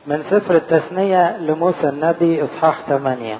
من سفر التثنية لموسى النبي إصحاح 8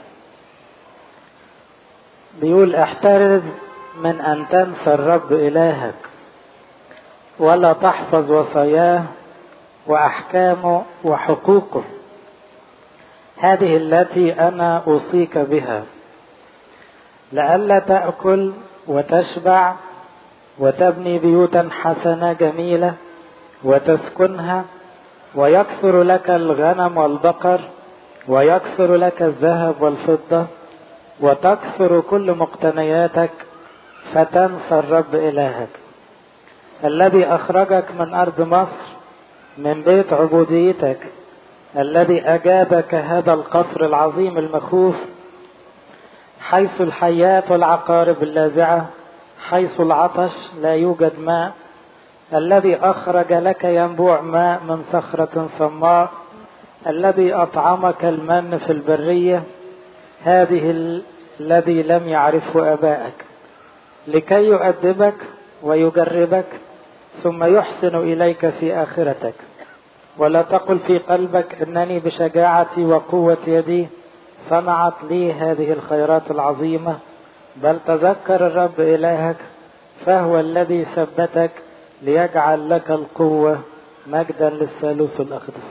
بيقول احترز من أن تنسى الرب إلهك ولا تحفظ وصاياه وأحكامه وحقوقه هذه التي أنا أوصيك بها لئلا تأكل وتشبع وتبني بيوتا حسنة جميلة وتسكنها ويكثر لك الغنم والبقر ويكثر لك الذهب والفضة وتكثر كل مقتنياتك فتنسى الرب إلهك الذي أخرجك من أرض مصر من بيت عبوديتك الذي أجابك هذا القصر العظيم المخوف حيث الحيات والعقارب اللاذعة حيث العطش لا يوجد ماء الذي أخرج لك ينبوع ماء من صخرة صماء الذي أطعمك المن في البرية هذه الذي لم يعرفه آبائك لكي يؤدبك ويجربك ثم يحسن إليك في آخرتك ولا تقل في قلبك أنني بشجاعتي وقوة يدي صنعت لي هذه الخيرات العظيمة بل تذكر الرب إلهك فهو الذي ثبتك ليجعل لك القوة مجدا للثالوث الأقدس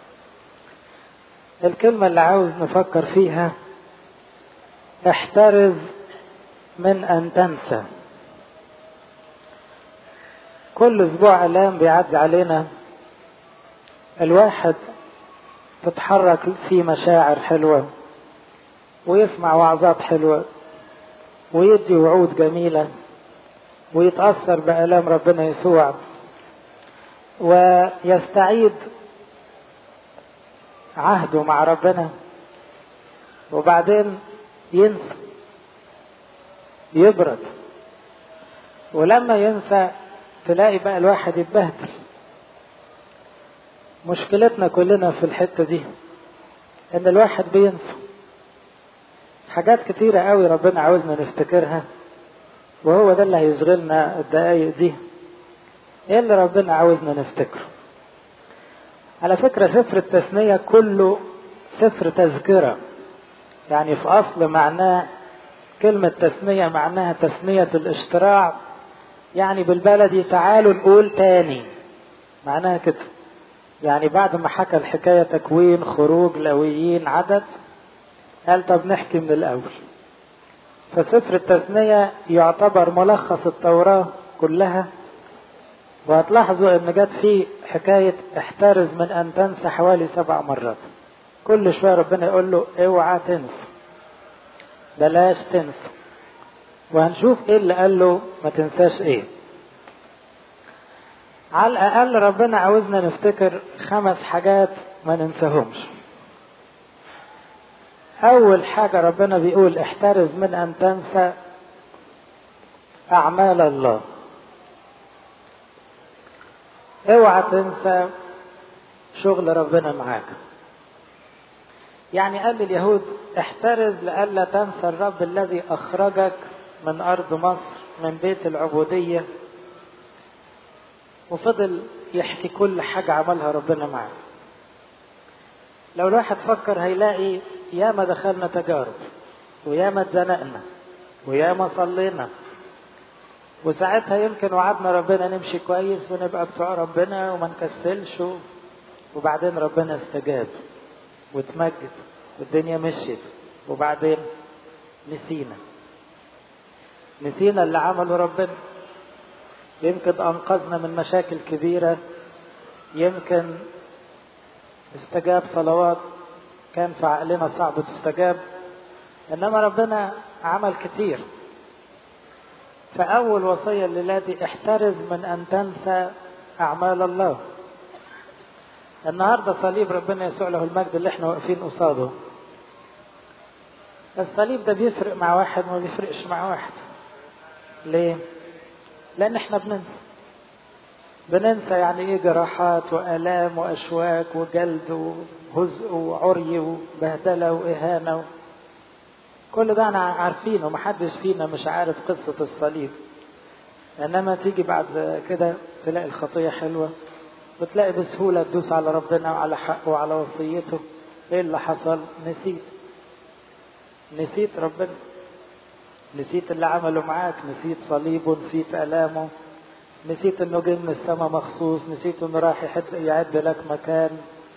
الكلمة اللي عاوز نفكر فيها احترز من أن تنسى كل أسبوع ألام بيعدي علينا الواحد تتحرك فيه مشاعر حلوة ويسمع وعظات حلوة ويدي وعود جميلة ويتأثر بآلام ربنا يسوع ويستعيد عهده مع ربنا وبعدين ينسى يبرد ولما ينسى تلاقي بقى الواحد يتبهدل مشكلتنا كلنا في الحتة دي ان الواحد بينسى حاجات كتيرة قوي ربنا عاوزنا نفتكرها وهو ده اللي هيشغلنا الدقايق دي ايه اللي ربنا عاوزنا نفتكره على فكرة سفر التثنية كله سفر تذكرة يعني في أصل معناه كلمة تثنية معناها تثنية الاشتراع يعني بالبلدي تعالوا نقول تاني معناها كده يعني بعد ما حكى الحكاية تكوين خروج لويين عدد قال طب نحكي من الأول فسفر التثنية يعتبر ملخص التوراة كلها وهتلاحظوا ان جت فيه حكاية احترز من ان تنسى حوالي سبع مرات كل شوية ربنا يقول له اوعى تنسى بلاش تنسى وهنشوف ايه اللي قال له ما تنساش ايه على الاقل ربنا عاوزنا نفتكر خمس حاجات ما ننساهمش اول حاجة ربنا بيقول احترز من ان تنسى اعمال الله اوعى تنسى شغل ربنا معاك يعني قال لليهود احترز لئلا تنسى الرب الذي اخرجك من ارض مصر من بيت العبودية وفضل يحكي كل حاجة عملها ربنا معاه لو الواحد فكر هيلاقي ياما دخلنا تجارب وياما اتزنقنا وياما صلينا وساعتها يمكن وعدنا ربنا نمشي كويس ونبقى بتوع ربنا وما نكسلش وبعدين ربنا استجاب وتمجد والدنيا مشيت وبعدين نسينا نسينا اللي عمله ربنا يمكن أنقذنا من مشاكل كبيرة يمكن استجاب صلوات كان في عقلنا صعب تستجاب إنما ربنا عمل كتير فأول وصية للادي احترز من أن تنسى أعمال الله النهاردة صليب ربنا يسوع له المجد اللي احنا واقفين قصاده الصليب ده بيفرق مع واحد ما بيفرقش مع واحد ليه لان احنا بننسى بننسى يعني ايه جراحات والام واشواك وجلد وهزء وعري وبهدله واهانه كل ده انا عارفينه محدش فينا مش عارف قصه الصليب انما تيجي بعد كده تلاقي الخطيه حلوه وتلاقي بسهولة تدوس على ربنا وعلى حقه وعلى وصيته ايه اللي حصل نسيت نسيت ربنا نسيت اللي عمله معاك نسيت صليبه نسيت ألامه نسيت انه جه من السماء مخصوص نسيت انه راح يعد لك مكان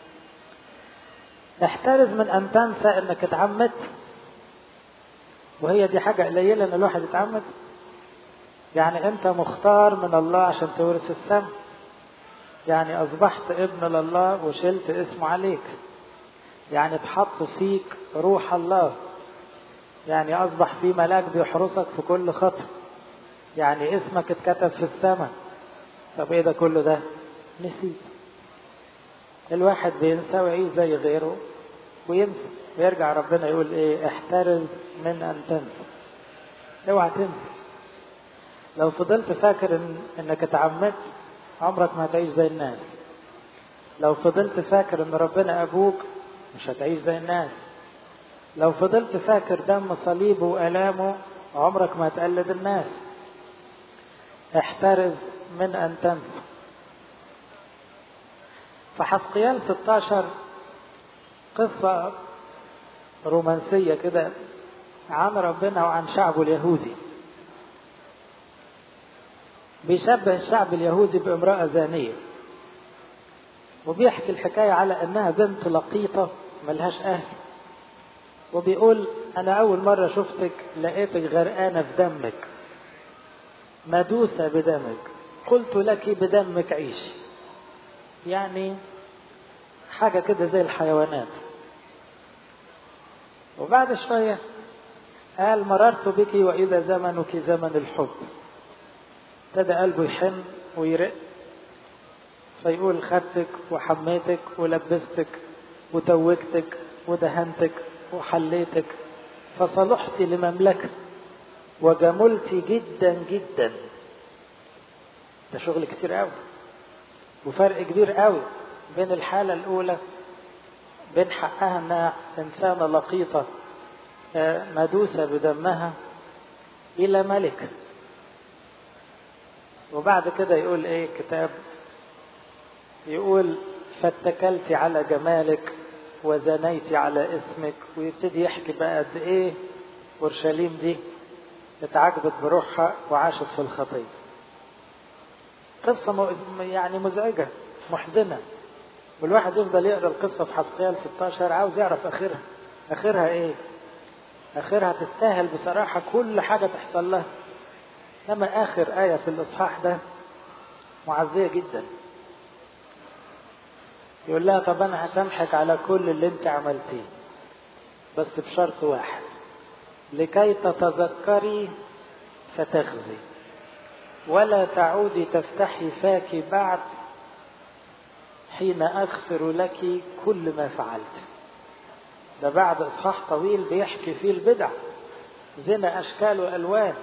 احترز من ان تنسى انك اتعمدت وهي دي حاجة قليلة ان الواحد يتعمد يعني انت مختار من الله عشان تورث السماء يعني اصبحت ابن لله وشلت اسمه عليك يعني اتحط فيك روح الله يعني اصبح في ملاك بيحرسك في كل خطوه يعني اسمك اتكتب في السماء طب ايه ده كله ده نسيت الواحد بينسى ويعيش زي غيره وينسى ويرجع ربنا يقول ايه احترز من ان تنسى اوعى تنسى لو فضلت فاكر إن انك اتعمدت عمرك ما هتعيش زي الناس لو فضلت فاكر ان ربنا ابوك مش هتعيش زي الناس لو فضلت فاكر دم صليبه والامه عمرك ما هتقلد الناس احترز من ان تنسى فحسقيال 16 قصة رومانسية كده عن ربنا وعن شعبه اليهودي بيشبه الشعب اليهودي بامرأة زانية وبيحكي الحكاية على انها بنت لقيطة ملهاش اهل وبيقول انا اول مرة شفتك لقيتك غرقانة في دمك مدوسة بدمك قلت لك بدمك عيشي يعني حاجة كده زي الحيوانات وبعد شوية قال مررت بك وإذا زمنك زمن الحب ابتدى قلبه يحن ويرق فيقول خدتك وحميتك ولبستك وتوجتك ودهنتك وحليتك فصلحت لمملكة وجملت جدا جدا ده شغل كتير قوي وفرق كبير قوي بين الحالة الأولى بين حقها انها إنسانة لقيطة مدوسة بدمها إلى ملك وبعد كده يقول إيه كتاب يقول فاتكلت على جمالك وزنيت على اسمك ويبتدي يحكي بقى قد إيه أورشليم دي اتعجبت بروحها وعاشت في الخطية قصة يعني مزعجة محزنة والواحد يفضل يقرا القصة في حسقيال 16 عاوز يعرف آخرها آخرها إيه؟ آخرها تستاهل بصراحة كل حاجة تحصل لها لما آخر آية في الإصحاح ده معزية جدا يقول لها طب أنا هسامحك على كل اللي أنت عملتيه بس بشرط واحد لكي تتذكري فتخزي ولا تعودي تفتحي فاك بعد حين أغفر لك كل ما فعلت ده بعد إصحاح طويل بيحكي فيه البدع زنا أشكال وألوان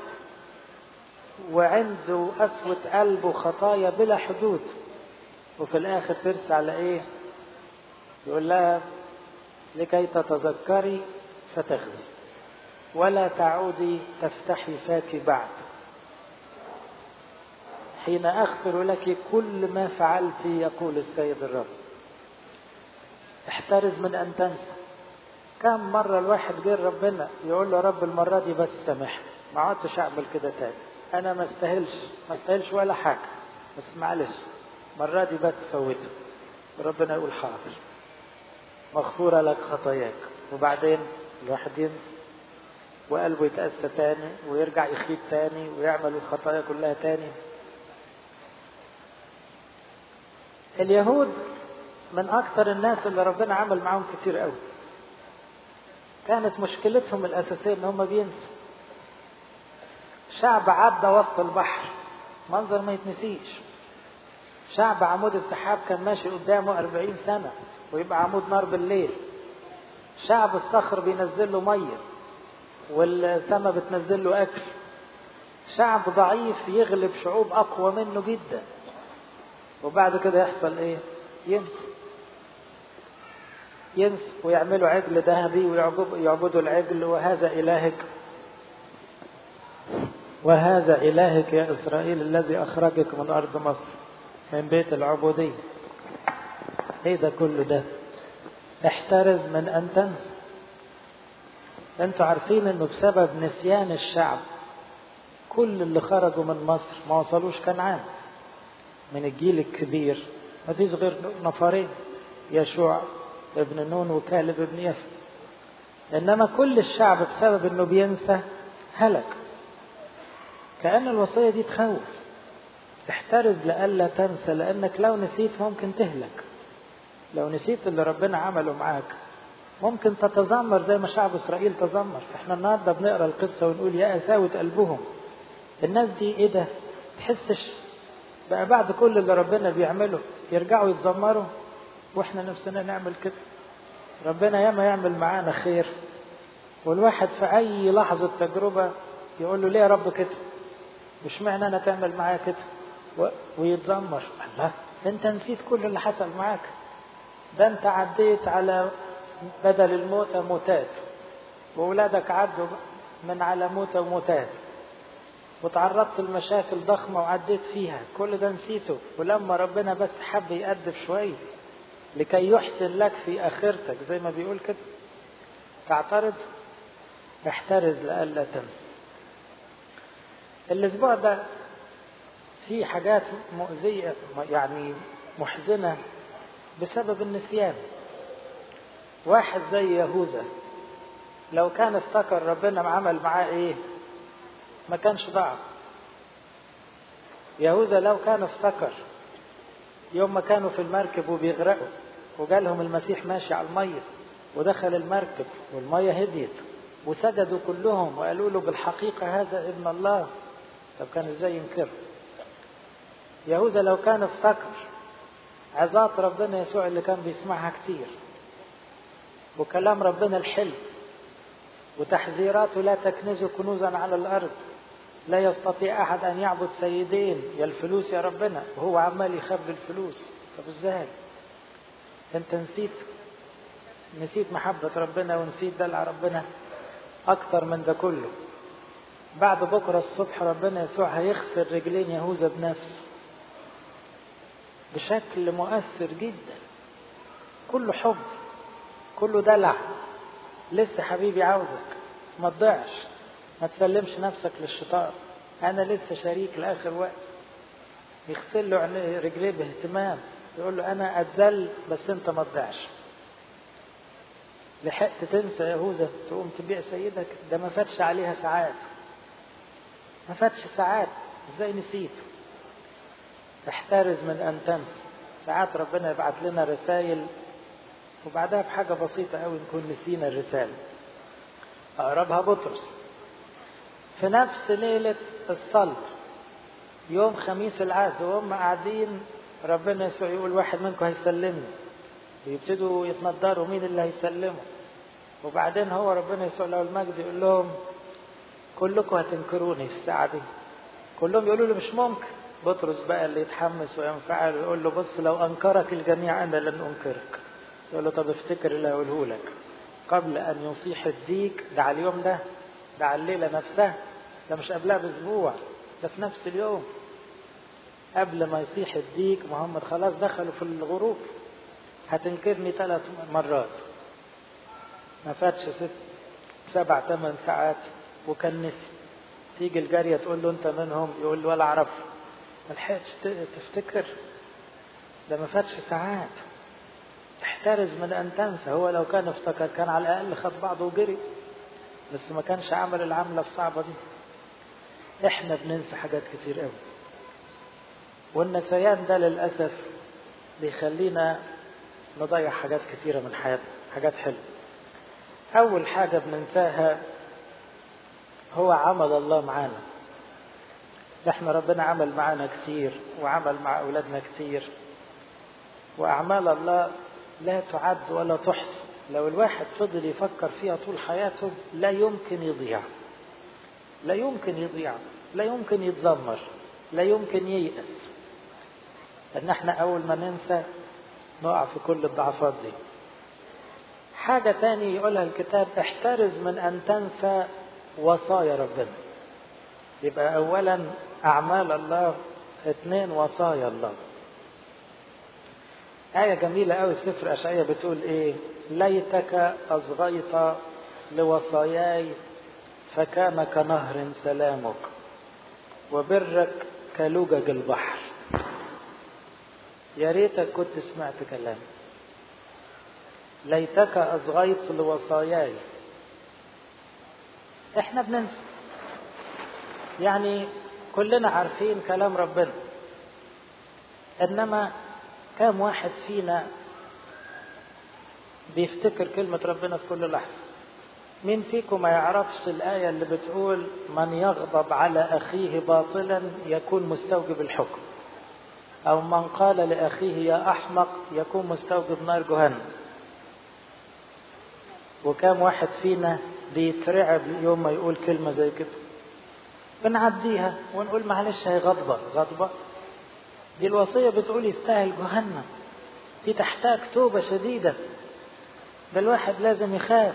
وعنده قسوة قلب وخطايا بلا حدود وفي الآخر ترسى على إيه يقول لها لكي تتذكري فتخزي ولا تعودي تفتحي فاك بعد حين أغفر لك كل ما فعلت يقول السيد الرب احترز من أن تنسى كم مرة الواحد غير ربنا يقول له رب المرة دي بس سامحني ما عدتش أعمل كده تاني أنا ما استاهلش ما استاهلش ولا حاجة بس معلش المرة دي بس فوته ربنا يقول حاضر مغفورة لك خطاياك وبعدين الواحد ينسى وقلبه يتأسى تاني ويرجع يخيب تاني ويعمل الخطايا كلها تاني اليهود من أكثر الناس اللي ربنا عمل معاهم كتير قوي كانت مشكلتهم الأساسية إن هم بينسوا شعب عدى وسط البحر منظر ما يتنسيش شعب عمود السحاب كان ماشي قدامه أربعين سنة ويبقى عمود نار بالليل شعب الصخر بينزل له مية والسماء بتنزل له أكل شعب ضعيف يغلب شعوب أقوى منه جدا وبعد كده يحصل ايه ينسوا ينسوا ويعملوا عجل ذهبي ويعبدوا العجل وهذا إلهك وهذا إلهك يا إسرائيل الذي أخرجك من أرض مصر من بيت العبودية ايه ده كله ده احترز من ان تنسى انتوا عارفين انه بسبب نسيان الشعب كل اللي خرجوا من مصر ما وصلوش كنعان من الجيل الكبير ما فيش غير نفرين يشوع ابن نون وكالب ابن يف انما كل الشعب بسبب انه بينسى هلك كأن الوصية دي تخوف احترز لألا تنسى لأنك لو نسيت ممكن تهلك لو نسيت اللي ربنا عمله معاك ممكن تتذمر زي ما شعب إسرائيل تذمر احنا النهاردة بنقرأ القصة ونقول يا قساوة قلبهم الناس دي ايه ده تحسش بقى بعد كل اللي ربنا بيعمله يرجعوا يتذمروا واحنا نفسنا نعمل كده ربنا ياما يعمل معانا خير والواحد في اي لحظة تجربة يقول له ليه يا رب كده مش معنى انا تعمل معايا كده و... ويتذمر الله انت نسيت كل اللي حصل معاك ده انت عديت على بدل الموتى موتات واولادك عدوا من على موتى وموتات وتعرضت لمشاكل ضخمة وعديت فيها كل ده نسيته ولما ربنا بس حب يأدب شوية لكي يحسن لك في آخرتك زي ما بيقول كده تعترض احترز لألا تنسى الأسبوع ده في حاجات مؤذية يعني محزنة بسبب النسيان واحد زي يهوذا لو كان افتكر ربنا عمل معاه ايه ما كانش ضعف يهوذا لو كان افتكر يوم ما كانوا في المركب وبيغرقوا وجالهم المسيح ماشي على المية ودخل المركب والمية هديت وسجدوا كلهم وقالوا له بالحقيقة هذا ابن الله طب كان ازاي ينكر يهوذا لو كان افتكر عظات ربنا يسوع اللي كان بيسمعها كتير وكلام ربنا الحلو وتحذيراته لا تكنزوا كنوزا على الارض لا يستطيع احد ان يعبد سيدين يا الفلوس يا ربنا وهو عمال يخبي الفلوس طب ازاي انت نسيت نسيت محبة ربنا ونسيت دلع ربنا اكتر من ده كله بعد بكرة الصبح ربنا يسوع هيغسل رجلين يهوذا بنفسه بشكل مؤثر جدا كله حب كله دلع لسه حبيبي عاوزك ما تضيعش ما تسلمش نفسك للشيطان انا لسه شريك لاخر وقت يغسل له رجليه باهتمام يقول له انا اتذل بس انت ما تضيعش لحقت تنسى يهوذا تقوم تبيع سيدك ده ما فاتش عليها ساعات ما فاتش ساعات ازاي نسيت احترز من ان تنسى ساعات ربنا يبعت لنا رسائل وبعدها بحاجة بسيطة قوي نكون نسينا الرسالة أقربها بطرس في نفس ليلة الصلب يوم خميس العهد وهم قاعدين ربنا يسوع يقول واحد منكم هيسلمني ويبتدوا يتنضروا مين اللي هيسلمه وبعدين هو ربنا يسوع له المجد يقول لهم كلكم هتنكروني في الساعة دي كلهم يقولوا له مش ممكن بطرس بقى اللي يتحمس وينفعل ويقول له بص لو أنكرك الجميع أنا لن أنكرك يقول له طب افتكر اللي هقوله لك قبل أن يصيح الديك ده على اليوم ده ده على الليلة نفسها ده مش قبلها بأسبوع ده في نفس اليوم قبل ما يصيح الديك محمد خلاص دخلوا في الغروب هتنكرني ثلاث مرات ما فاتش ست سبع ثمان ساعات وكان نسي تيجي الجارية تقول له انت منهم يقول له ولا اعرف ما لحقتش تفتكر ده ما فاتش ساعات احترز من ان تنسى هو لو كان افتكر كان على الاقل خد بعضه وجري بس ما كانش عمل العملة الصعبة دي احنا بننسى حاجات كتير قوي والنسيان ده للأسف بيخلينا نضيع حاجات كتيرة من حياتنا حاجات حلوة أول حاجة بننساها هو عمل الله معانا احنا ربنا عمل معانا كتير وعمل مع أولادنا كتير وأعمال الله لا تعد ولا تحصى لو الواحد فضل يفكر فيها طول حياته لا يمكن يضيع لا يمكن يضيع لا يمكن يتذمر لا يمكن ييأس ان احنا اول ما ننسى نقع في كل الضعفات دي حاجة تاني يقولها الكتاب احترز من ان تنسى وصايا ربنا يبقى اولا اعمال الله اثنين وصايا الله آية جميلة أوي سفر أشعية بتقول إيه ليتك أصغيت لوصاياي فكان كنهر سلامك وبرك كلجج البحر يا ريتك كنت سمعت كلامي ليتك أصغيت لوصاياي احنا بننسى يعني كلنا عارفين كلام ربنا انما كم واحد فينا بيفتكر كلمة ربنا في كل لحظة مين فيكم ما يعرفش الآية اللي بتقول من يغضب على أخيه باطلا يكون مستوجب الحكم أو من قال لأخيه يا أحمق يكون مستوجب نار جهنم وكم واحد فينا بيترعب يوم ما يقول كلمة زي كده بنعديها ونقول معلش هي غضبة غضبة دي الوصية بتقول يستاهل جهنم دي تحتاج توبة شديدة ده الواحد لازم يخاف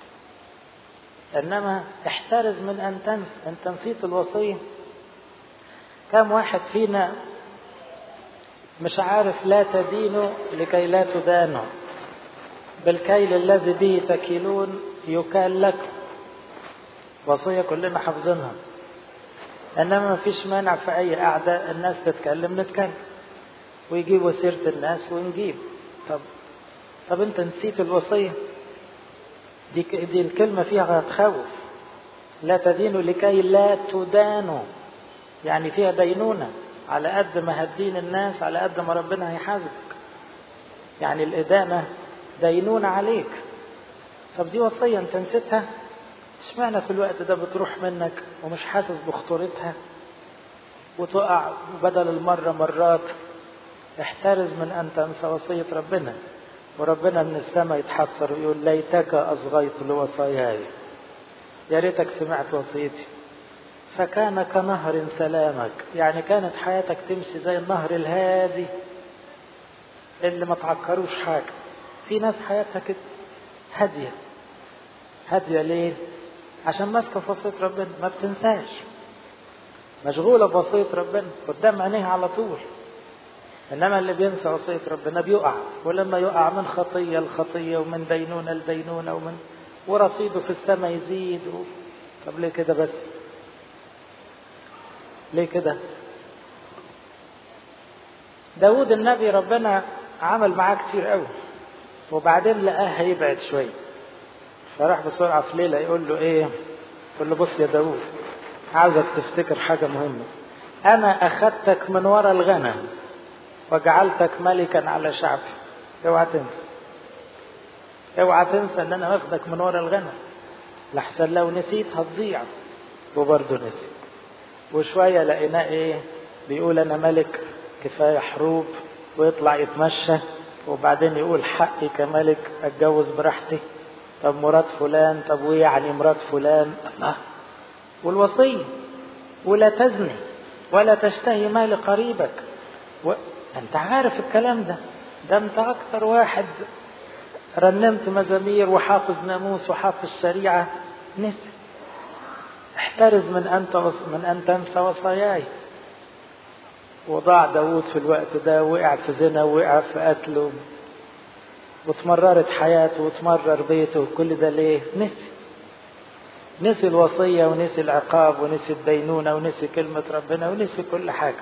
إنما احترز من أن تنسى أنت نسيت الوصية كم واحد فينا مش عارف لا تدينوا لكي لا تدانوا بالكيل الذي به تكيلون يكال لكم وصية كلنا حافظينها انما ما فيش مانع في اي قعده الناس تتكلم نتكلم ويجيبوا سيره الناس ونجيب طب طب انت نسيت الوصيه دي دي الكلمه فيها تخوف لا تدينوا لكي لا تدانوا يعني فيها دينونه على قد ما هتدين الناس على قد ما ربنا هيحاسبك يعني الادانه دينونه عليك طب دي وصيه انت نسيتها اشمعنى في الوقت ده بتروح منك ومش حاسس بخطورتها وتقع بدل المرة مرات احترز من أن تنسى وصية ربنا وربنا من السماء يتحسر ويقول ليتك أصغيت لوصاياي يا ريتك سمعت وصيتي فكان كنهر سلامك يعني كانت حياتك تمشي زي النهر الهادي اللي ما تعكروش حاجة في ناس حياتها كده هادية هادية ليه؟ عشان ماسكه في وصيه ربنا ما بتنساش مشغوله بوصيه ربنا قدام عينيها على طول انما اللي بينسى وصيه ربنا بيقع ولما يقع من خطيه لخطيه ومن دينونه لدينونه ومن ورصيده في السماء يزيد و... طب ليه كده بس ليه كده داود النبي ربنا عمل معاه كتير قوي وبعدين لقاه هيبعد شويه فراح بسرعة في ليلة يقول له إيه؟ يقول له بص يا داوود عاوزك تفتكر حاجة مهمة أنا أخذتك من وراء الغنم وجعلتك ملكا على شعبي اوعى تنسى اوعى تنسى ان انا واخدك من ورا الغنم لحسن لو نسيت هتضيع وبرضه نسي وشويه لقيناه ايه بيقول انا ملك كفايه حروب ويطلع يتمشى وبعدين يقول حقي كملك اتجوز براحتي طب مرات فلان طب وايه يعني مرات فلان الله والوصيه ولا تزني ولا تشتهي مال قريبك و... انت عارف الكلام ده ده انت اكتر واحد رنمت مزامير وحافظ ناموس وحافظ شريعه نسي احترز من ان من ان تنسى وصاياي وضاع داود في الوقت ده وقع في زنا وقع في قتل وتمررت حياته وتمرر بيته وكل ده ليه؟ نسي نسي الوصية ونسي العقاب ونسي الدينونة ونسي كلمة ربنا ونسي كل حاجة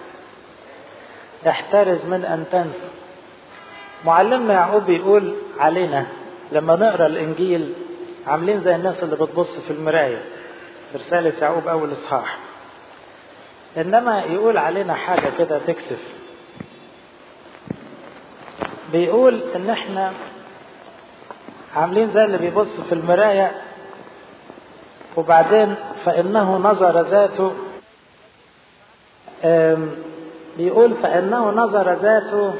احترز من أن تنسى معلمنا يعقوب بيقول علينا لما نقرا الانجيل عاملين زي الناس اللي بتبص في المرايه في رساله يعقوب اول اصحاح انما يقول علينا حاجه كده تكسف بيقول ان احنا عاملين زي اللي بيبص في المرايه وبعدين فانه نظر ذاته بيقول فانه نظر ذاته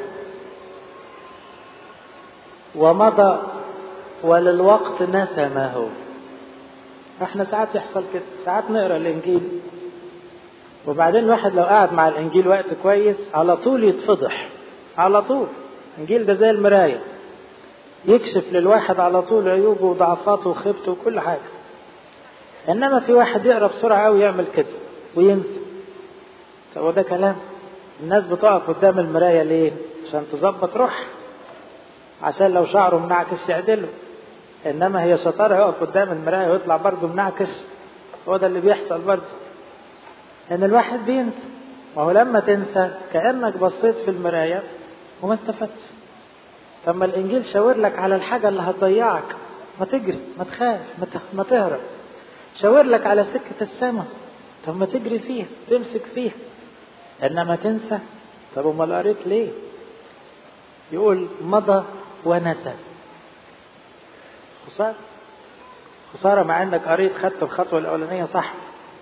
ومضى وللوقت نسى ما هو احنا ساعات يحصل كده ساعات نقرا الانجيل وبعدين الواحد لو قعد مع الانجيل وقت كويس على طول يتفضح على طول الانجيل ده زي المرايه يكشف للواحد على طول عيوبه وضعفاته وخيبته وكل حاجه انما في واحد يقرا بسرعه قوي يعمل كده وينسى هو ده كلام الناس بتقف قدام المرايه ليه عشان تظبط روحها عشان لو شعره منعكس يعدله انما هي شطاره يقف قدام المرايه ويطلع برضه منعكس هو ده اللي بيحصل برضه ان الواحد بينسى ما هو لما تنسى كانك بصيت في المرايه وما استفدتش طب ما الانجيل شاور لك على الحاجه اللي هتضيعك ما تجري ما تخاف ما, ما تهرب شاور لك على سكه السماء طب ما تجري فيها تمسك فيها انما تنسى طب امال قريت ليه يقول مضى ونسى خسارة خسارة مع انك قريت خدت الخطوة الأولانية صح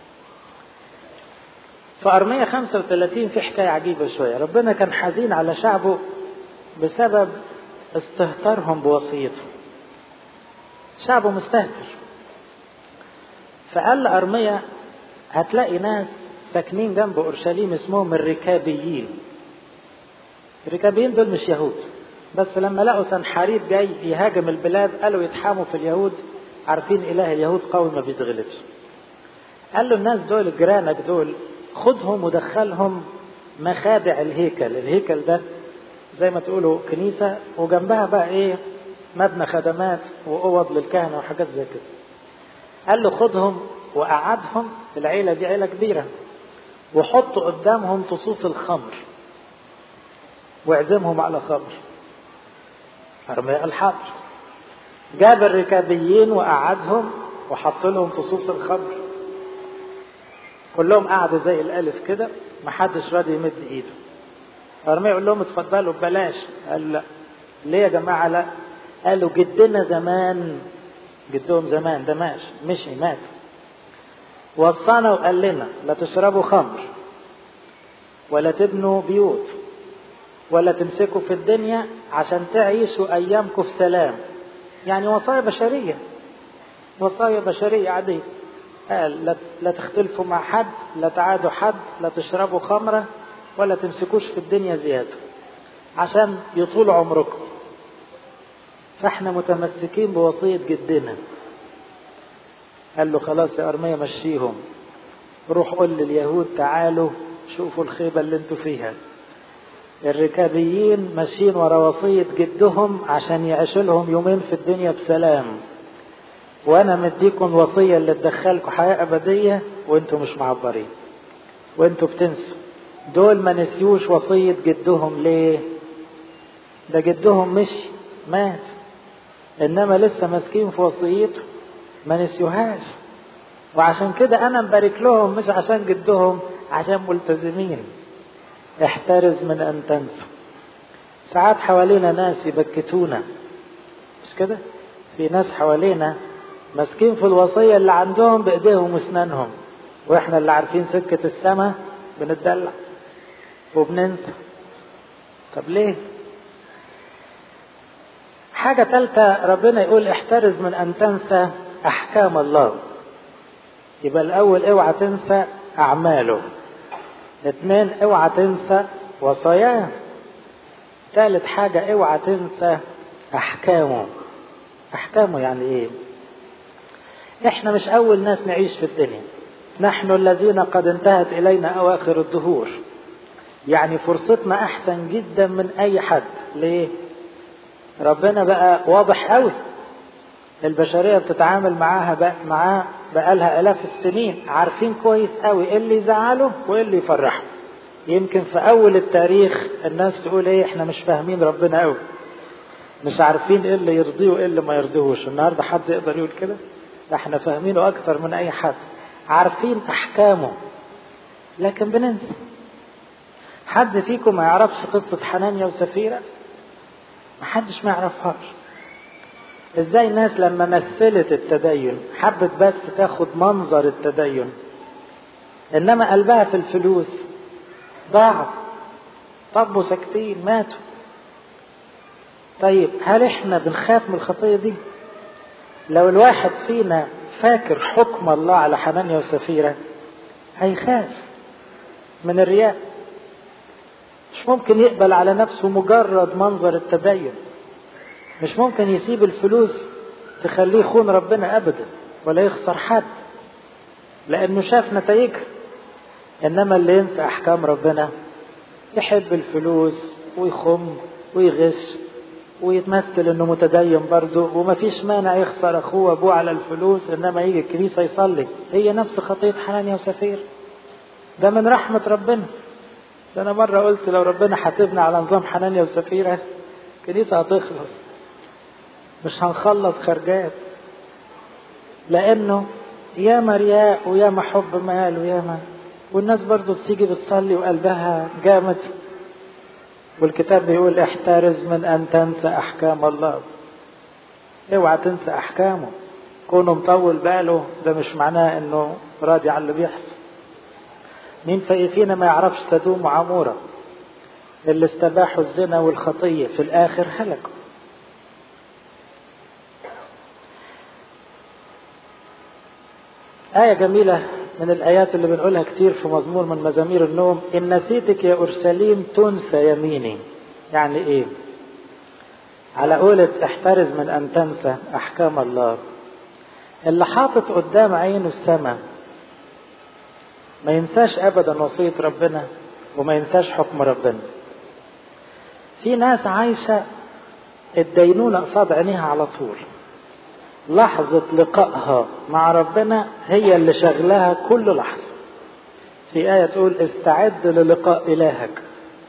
في أرمية 35 في حكاية عجيبة شوية ربنا كان حزين على شعبه بسبب استهتارهم بوصيته شعبه مستهتر فقال لأرمية هتلاقي ناس ساكنين جنب أورشليم اسمهم الركابيين الركابيين دول مش يهود بس لما لقوا سنحاريب جاي يهاجم البلاد قالوا يتحاموا في اليهود عارفين إله اليهود قوي ما بيتغلبش قال له الناس دول جيرانك دول خدهم ودخلهم مخادع الهيكل الهيكل ده زي ما تقولوا كنيسة وجنبها بقى ايه مبنى خدمات وأوض للكهنة وحاجات زي كده قال له خدهم وقعدهم العيلة دي عيلة كبيرة وحطوا قدامهم تصوص الخمر واعزمهم على خمر أرميا قال حاضر جاب الركابيين وقعدهم وحط لهم تصوص الخمر كلهم قعدوا زي الألف كده محدش راضي يمد إيده أرميا يقول لهم اتفضلوا ببلاش قال لا ليه يا جماعة لا قالوا جدنا زمان جدهم زمان ده ماشي مشي مات وصانا وقال لنا لا تشربوا خمر ولا تبنوا بيوت ولا تمسكوا في الدنيا عشان تعيشوا ايامكم في سلام يعني وصايا بشريه وصايا بشريه عاديه قال لا, لا تختلفوا مع حد لا تعادوا حد لا تشربوا خمره ولا تمسكوش في الدنيا زياده عشان يطول عمركم فاحنا متمسكين بوصيه جدنا قال له خلاص يا ارميه مشيهم روح قول لليهود تعالوا شوفوا الخيبه اللي انتوا فيها الركابيين ماشيين ورا وصية جدهم عشان يعيشوا لهم يومين في الدنيا بسلام وانا مديكم وصية اللي تدخلكم حياة ابدية وانتوا مش معبرين وانتوا بتنسوا دول ما نسيوش وصية جدهم ليه ده جدهم مشي مات انما لسه ماسكين في وصيته ما نسيوهاش وعشان كده انا مبارك لهم مش عشان جدهم عشان ملتزمين احترز من ان تنسوا ساعات حوالينا ناس يبكتونا مش كده في ناس حوالينا ماسكين في الوصيه اللي عندهم بايديهم واسنانهم واحنا اللي عارفين سكه السماء بنتدلع وبننسى طب ليه حاجة ثالثة ربنا يقول احترز من أن تنسى أحكام الله يبقى الأول اوعى تنسى أعماله اثنين اوعى تنسى وصاياه ثالث حاجة اوعى تنسى أحكامه أحكامه يعني إيه؟ إحنا مش أول ناس نعيش في الدنيا نحن الذين قد انتهت إلينا أواخر الدهور يعني فرصتنا أحسن جدا من أي حد ليه؟ ربنا بقى واضح قوي البشرية بتتعامل معاها بقى معاه بقالها آلاف السنين عارفين كويس قوي ايه اللي يزعله وايه اللي يفرحه يمكن في أول التاريخ الناس تقول ايه احنا مش فاهمين ربنا قوي مش عارفين ايه اللي يرضيه وايه اللي ما يرضيهوش النهارده حد يقدر يقول كده ده احنا فاهمينه أكتر من أي حد عارفين أحكامه لكن بننسى حد فيكم ما يعرفش قصة حنانيا وسفيرة محدش ما يعرفهاش ازاي الناس لما مثلت التدين حبت بس تاخد منظر التدين انما قلبها في الفلوس ضاعوا طبوا ساكتين ماتوا طيب هل احنا بنخاف من الخطيه دي لو الواحد فينا فاكر حكم الله على حنانيا وسفيرة هيخاف من الرياء مش ممكن يقبل على نفسه مجرد منظر التدين مش ممكن يسيب الفلوس تخليه يخون ربنا ابدا ولا يخسر حد لانه شاف نتائجها انما اللي ينسى احكام ربنا يحب الفلوس ويخم ويغش ويتمثل انه متدين برضه ومفيش مانع يخسر اخوه وابوه على الفلوس انما يجي الكنيسه يصلي هي نفس خطيه حنانيا وسفير ده من رحمه ربنا ده انا مره قلت لو ربنا حاسبنا على نظام حنانيا وسفيره الكنيسه هتخلص مش هنخلص خرجات لانه ياما رياء وياما حب مال وياما والناس برضو بتيجي بتصلي وقلبها جامد والكتاب بيقول احترز من ان تنسى احكام الله اوعى تنسى احكامه كونه مطول باله ده مش معناه انه راضي على اللي بيحصل مين فينا ما يعرفش سدوم وعمورة اللي استباحوا الزنا والخطية في الآخر هلكوا آية جميلة من الآيات اللي بنقولها كتير في مزمور من مزامير النوم إن نسيتك يا أورشليم تنسى يميني يعني إيه على قولة احترز من أن تنسى أحكام الله اللي حاطط قدام عينه السماء ما ينساش أبدا وصية ربنا وما ينساش حكم ربنا في ناس عايشة الدينونة قصاد عينيها على طول لحظة لقائها مع ربنا هي اللي شغلها كل لحظة في آية تقول استعد للقاء إلهك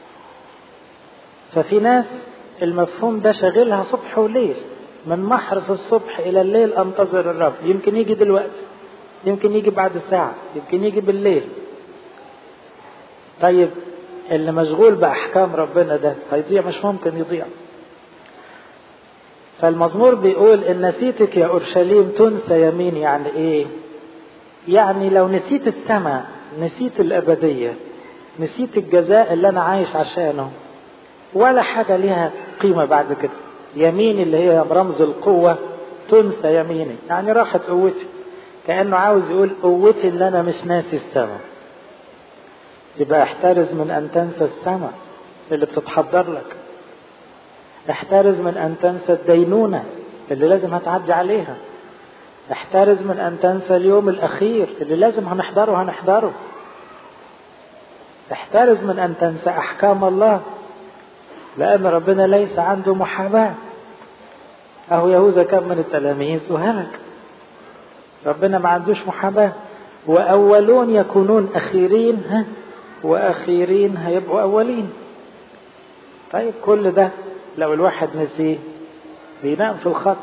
ففي ناس المفهوم ده شاغلها صبح وليل من محرس الصبح إلى الليل أنتظر الرب يمكن يجي دلوقتي يمكن يجي بعد ساعة يمكن يجي بالليل طيب اللي مشغول بأحكام ربنا ده هيضيع مش ممكن يضيع فالمزمور بيقول إن نسيتك يا أورشليم تنسى يمين يعني إيه يعني لو نسيت السماء نسيت الأبدية نسيت الجزاء اللي أنا عايش عشانه ولا حاجة ليها قيمة بعد كده يميني اللي هي رمز القوة تنسى يميني يعني راحت قوتي كأنه عاوز يقول قوتي اللي أنا مش ناسي السماء يبقى احترز من أن تنسى السماء اللي بتتحضر لك احترز من أن تنسى الدينونة اللي لازم هتعدي عليها احترز من أن تنسى اليوم الأخير اللي لازم هنحضره هنحضره احترز من أن تنسى أحكام الله لأن ربنا ليس عنده محاباة أهو يهوذا كان من التلاميذ وهلك ربنا ما عندوش محاباة وأولون يكونون أخيرين ها وأخيرين هيبقوا أولين طيب كل ده لو الواحد نسيه بينام في الخط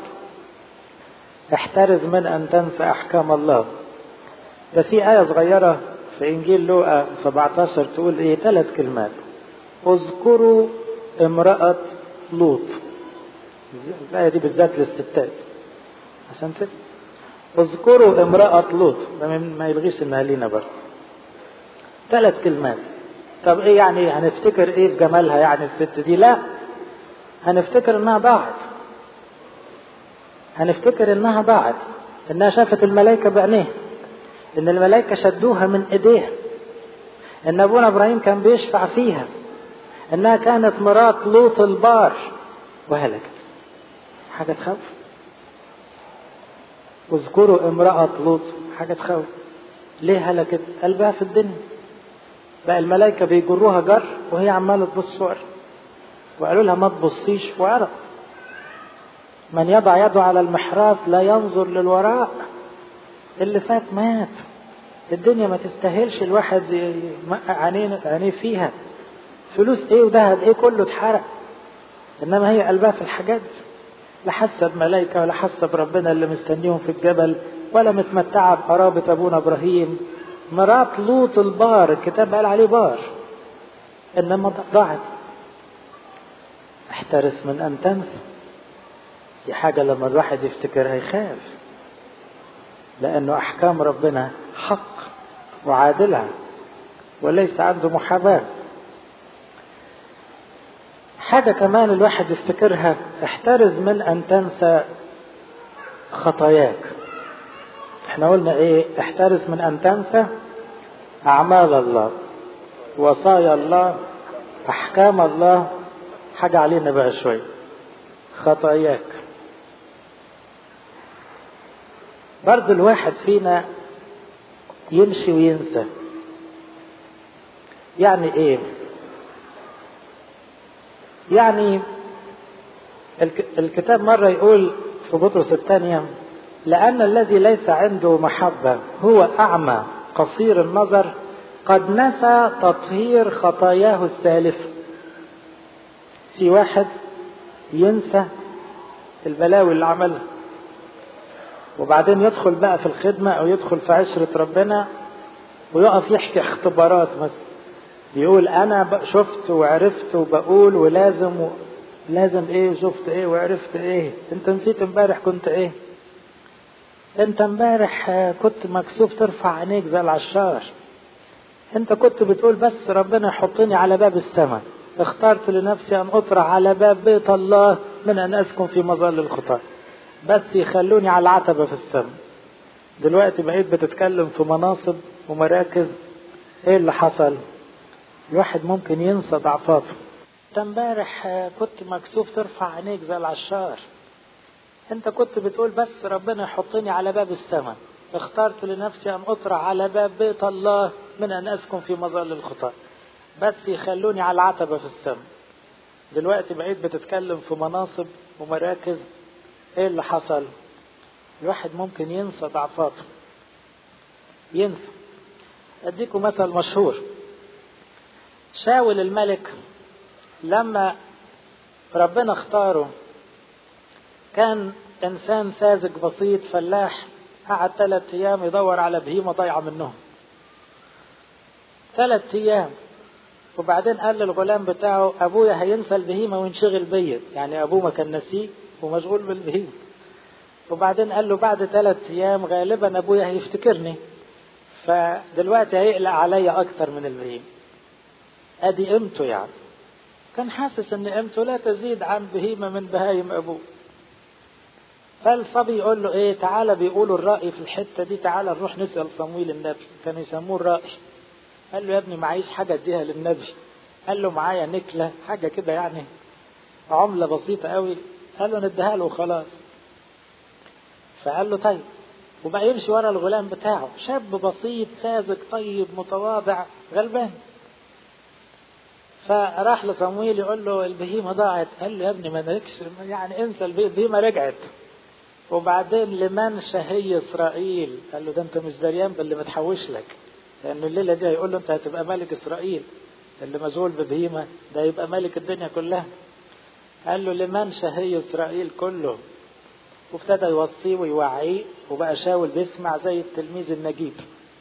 احترز من أن تنسى أحكام الله ده في آية صغيرة في إنجيل لوقا 17 تقول إيه ثلاث كلمات اذكروا امرأة لوط الآية دي بالذات للستات عشان كده اذكروا امرأة لوط ده ما يلغيش انها لينا برضه ثلاث كلمات طب ايه يعني هنفتكر ايه في جمالها يعني الست دي لا هنفتكر انها ضاعت هنفتكر انها ضاعت انها شافت الملائكة بعينيها ان الملائكة شدوها من ايديها ان ابونا ابراهيم كان بيشفع فيها انها كانت مرات لوط البار وهلكت حاجة تخوف واذكروا امرأة لوط حاجة تخوف ليه هلكت قلبها في الدنيا بقى الملائكة بيجروها جر وهي عمالة تبص فوق وقالوا لها ما تبصيش وراء من يضع يده على المحراث لا ينظر للوراء اللي فات مات الدنيا ما تستاهلش الواحد يمقع عينيه عينيه فيها فلوس ايه وذهب ايه كله اتحرق انما هي قلبها في الحاجات لا حاسه بملائكه ولا حاسه بربنا اللي مستنيهم في الجبل ولا متمتعه بقرابه ابونا ابراهيم مرات لوط البار الكتاب قال عليه بار انما ضاعت احترس من ان تنسى دي حاجه لما الواحد يفتكرها يخاف لانه احكام ربنا حق وعادله وليس عنده محاباه حاجة كمان الواحد يفتكرها احترز من أن تنسى خطاياك احنا قلنا ايه احترز من أن تنسى أعمال الله وصايا الله أحكام الله حاجة علينا بقى شوية خطاياك برضه الواحد فينا يمشي وينسى يعني ايه يعني الكتاب مرة يقول في بطرس الثانية لأن الذي ليس عنده محبة هو أعمى قصير النظر قد نسى تطهير خطاياه السالفة في واحد ينسى البلاوي اللي عملها وبعدين يدخل بقى في الخدمة أو يدخل في عشرة ربنا ويقف يحكي اختبارات مثلا يقول أنا شفت وعرفت وبقول ولازم و... لازم إيه شفت إيه وعرفت إيه أنت نسيت امبارح كنت إيه أنت امبارح كنت مكسوف ترفع عينيك زي العشار أنت كنت بتقول بس ربنا يحطني على باب السماء اخترت لنفسي أن أطرح على باب بيت الله من أن أسكن في مظل الخطاة بس يخلوني على العتبة في السماء دلوقتي بقيت بتتكلم في مناصب ومراكز ايه اللي حصل الواحد ممكن ينسى ضعفاته انت امبارح كنت مكسوف ترفع عينيك زي العشار انت كنت بتقول بس ربنا يحطني على باب السماء اخترت لنفسي ان اطرح على باب بيت الله من ان اسكن في مظل الخطاة بس يخلوني على العتبة في السماء دلوقتي بقيت بتتكلم في مناصب ومراكز ايه اللي حصل الواحد ممكن ينسى ضعفاته ينسى اديكم مثل مشهور شاول الملك لما ربنا اختاره كان انسان ساذج بسيط فلاح قعد ثلاث ايام يدور على بهيمه ضايعه منهم ثلاث ايام وبعدين قال للغلام بتاعه ابويا هينسى البهيمه وينشغل بيا يعني ابوه ما كان نسيه ومشغول بالبهيمه وبعدين قال له بعد ثلاث ايام غالبا ابويا هيفتكرني فدلوقتي هيقلق عليا اكتر من البهيمه ادي قيمته يعني كان حاسس ان قيمته لا تزيد عن بهيمه من بهايم ابوه فالصبي يقول له ايه تعالى بيقولوا الرأي في الحتة دي تعالى نروح نسأل صمويل النبي كان يسموه الرأي قال له يا ابني معيش حاجة اديها للنبي قال له معايا نكلة حاجة كده يعني عملة بسيطة قوي قال له نديها له وخلاص فقال له طيب وبقى يمشي ورا الغلام بتاعه شاب بسيط ساذج طيب متواضع غلبان فراح لصمويل يقول له البهيمة ضاعت قال له يا ابني ما نالكش يعني انسى البهيمة رجعت وبعدين لمن شهي اسرائيل قال له ده انت مش دريان باللي متحوش لك لان الليله دي هيقول له انت هتبقى ملك اسرائيل اللي مشغول ببهيمه ده يبقى ملك الدنيا كلها قال له لمن شهي اسرائيل كله وابتدى يوصيه ويوعيه وبقى شاول بيسمع زي التلميذ النجيب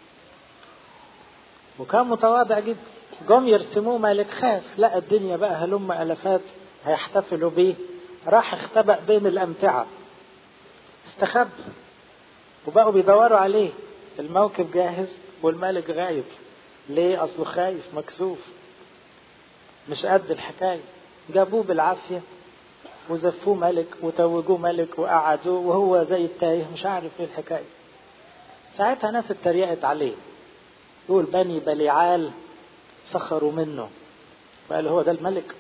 وكان متواضع جدا جم يرسموه ملك خاف لقى الدنيا بقى هلم الافات هيحتفلوا بيه راح اختبأ بين الامتعه استخب وبقوا بيدوروا عليه الموكب جاهز والملك غايب ليه اصله خايف مكسوف مش قد الحكايه جابوه بالعافيه وزفوه ملك وتوجوه ملك وقعدوه وهو زي التايه مش عارف ايه الحكايه ساعتها ناس اتريقت عليه يقول بني بليعال سخروا منه وقال هو ده الملك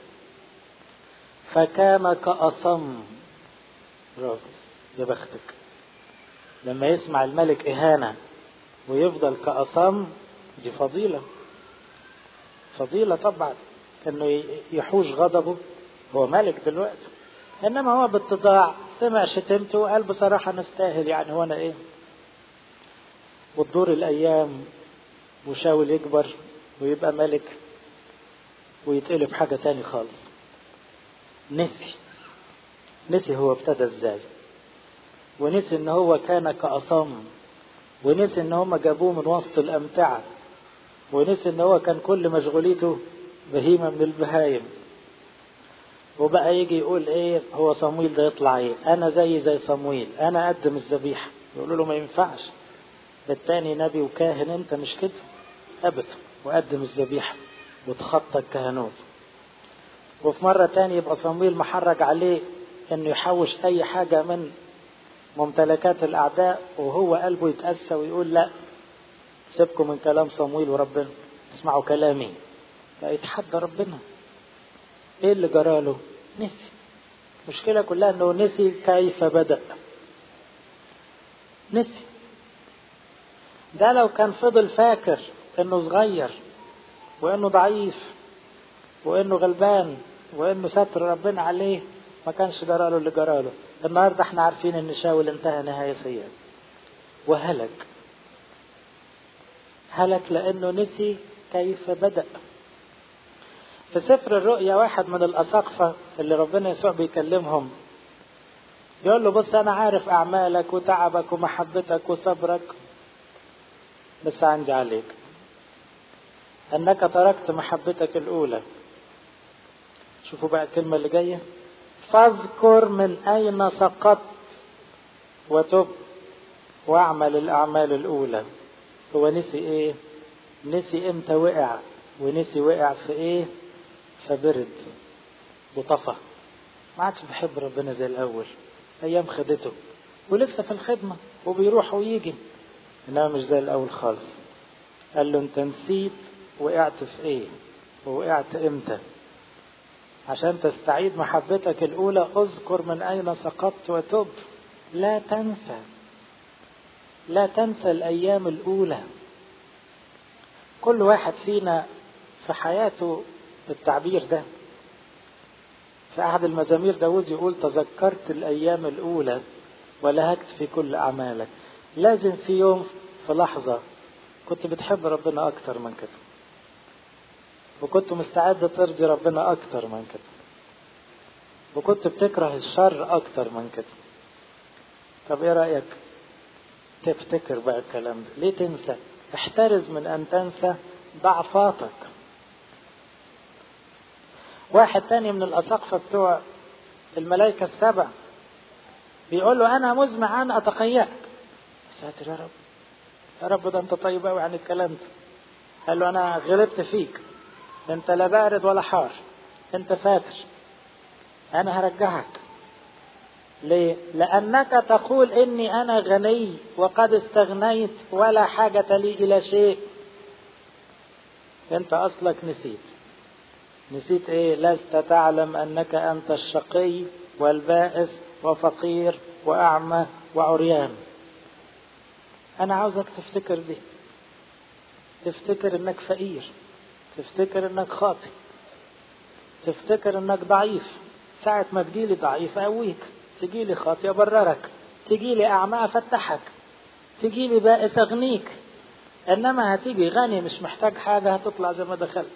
فكان كأصم برافو يا بختك لما يسمع الملك إهانة ويفضل كأصم دي فضيلة فضيلة طبعا انه يحوش غضبه هو ملك دلوقتي انما هو باتضاع سمع شتمته وقال بصراحة نستاهل يعني هو انا ايه وتدور الايام وشاول يكبر ويبقى ملك ويتقلب حاجة تاني خالص نسي نسي هو ابتدى ازاي ونسي ان هو كان كأصم ونسي ان هم جابوه من وسط الامتعة ونسي ان هو كان كل مشغوليته بهيمة من البهايم وبقى يجي يقول ايه هو صمويل ده يطلع ايه انا زي زي صمويل انا اقدم الذبيحة يقولوا له ما ينفعش التاني نبي وكاهن انت مش كده ابدا وقدم الذبيحة وتخطى الكهنوت وفي مرة تاني يبقى صمويل محرج عليه انه يحوش اي حاجة من ممتلكات الاعداء وهو قلبه يتأسى ويقول لا سيبكم من كلام صمويل وربنا اسمعوا كلامي لا يتحدى ربنا ايه اللي جراله نسي المشكلة كلها انه نسي كيف بدأ نسي ده لو كان فضل فاكر انه صغير وانه ضعيف وانه غلبان وانه ستر ربنا عليه ما كانش جراله اللي جراله النهارده احنا عارفين ان شاول انتهى نهاية سيئة وهلك هلك لانه نسي كيف بدأ في سفر الرؤيا واحد من الأساقفة اللي ربنا يسوع بيكلمهم يقول له بص أنا عارف أعمالك وتعبك ومحبتك وصبرك بس عندي عليك أنك تركت محبتك الأولى شوفوا بقى الكلمة اللي جاية فاذكر من أين سقطت وتب واعمل الأعمال الأولى هو نسي إيه؟ نسي إمتى وقع ونسي وقع في إيه؟ فبرد وطفى ما عادش بيحب ربنا زي الأول أيام خدته ولسه في الخدمة وبيروح ويجي إنما مش زي الأول خالص قال له أنت نسيت وقعت في إيه ووقعت إمتى عشان تستعيد محبتك الأولى اذكر من أين سقطت وتب لا تنسى لا تنسى الأيام الأولى كل واحد فينا في حياته التعبير ده في أحد المزامير داود يقول تذكرت الأيام الأولى ولهجت في كل أعمالك لازم في يوم في لحظة كنت بتحب ربنا أكتر من كده وكنت مستعد ترضي ربنا أكتر من كده وكنت بتكره الشر أكتر من كده طب إيه رأيك تفتكر بقى الكلام ده ليه تنسى احترز من أن تنسى ضعفاتك واحد تاني من الأساقفة بتوع الملائكة السبع بيقول له أنا مزمع أن أتقيأك ساتر يا رب يا رب ده أنت طيب أوي عن الكلام ده قال له أنا غلبت فيك أنت لا بارد ولا حار أنت فاتر أنا هرجعك ليه؟ لأنك تقول إني أنا غني وقد استغنيت ولا حاجة لي إلى شيء أنت أصلك نسيت نسيت ايه لست تعلم انك انت الشقي والبائس وفقير واعمى وعريان انا عاوزك تفتكر دي تفتكر انك فقير تفتكر انك خاطئ تفتكر انك ضعيف ساعة ما تجيلي ضعيف اقويك تجيلي خاطئ ابررك تجيلي اعمى افتحك تجيلي بائس اغنيك انما هتيجي غني مش محتاج حاجة هتطلع زي ما دخلت